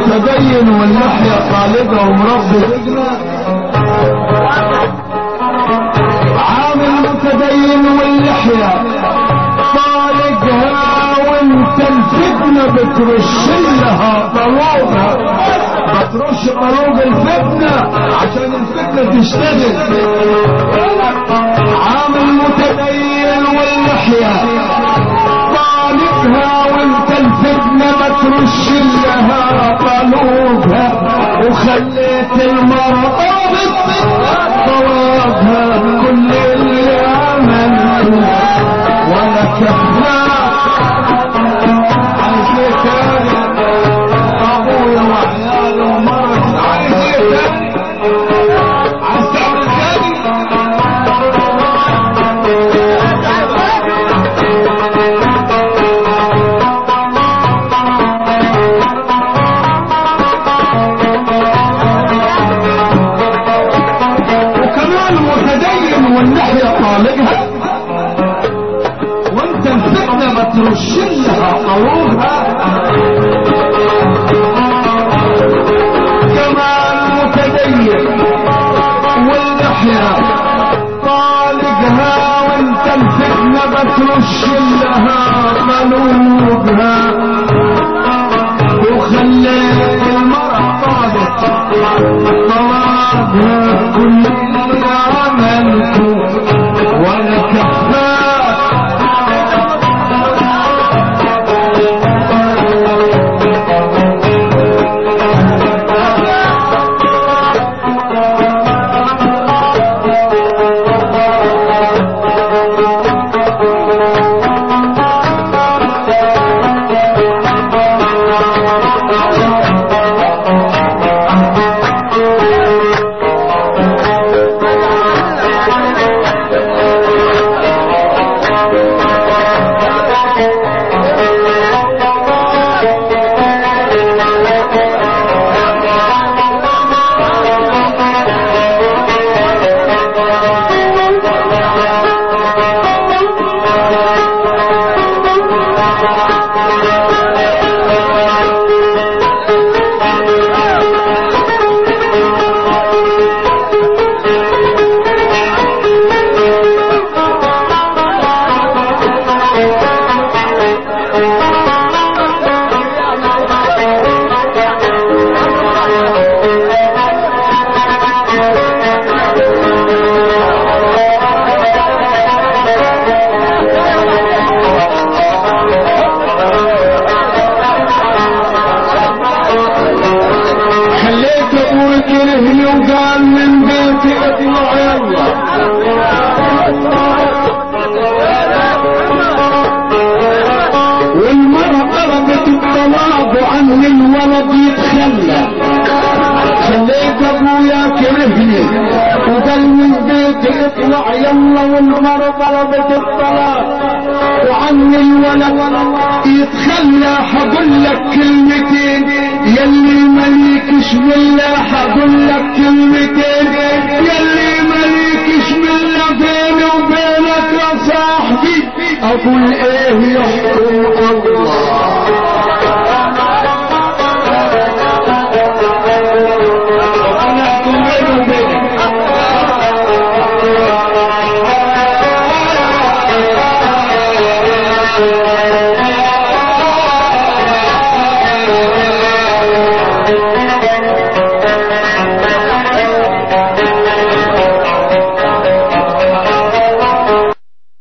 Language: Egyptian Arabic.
المتدين واللحية طالبة ومربي رجلة عامل المتدين واللحية طالقها وانت الفتنة بترش لها طلوقها بترش طلوق الفتنة عشان الفتنة تشتغل عامل المتدين واللحية طالقها وانت الفتنة بترش لها طلوقها وخليت المرأة طلبها كل اللي عملته ولا كفاك عايز ايه تاني ابويا وعياله ومرتي عايز ايه تاني عايز تعمل تاني وكمان متدين واللحية طالقها وانت الفتنة ما ترشلها طلوبها كمان متدين واللحية طالقها وانت الفتنة ما ترشلها طلوبها وخليت المرأة طالت طلبها كل اللي عملته ولا كفاك خليت ابوي كرهني وقال من بيتي اطلع يلا والمرة طلبت الطلاق عني الولد يتخلى خليت ابويا كرهني وقال من بيتي اطلع يلا والمرة طلبت الطلاق وعني الولد يتخلى حقول لك كلمتين يلي مليكش بالله حقول لك كلمتين يلي مليكش بالله بيني وبينك يا صاحبي اقول ايه يحكم الله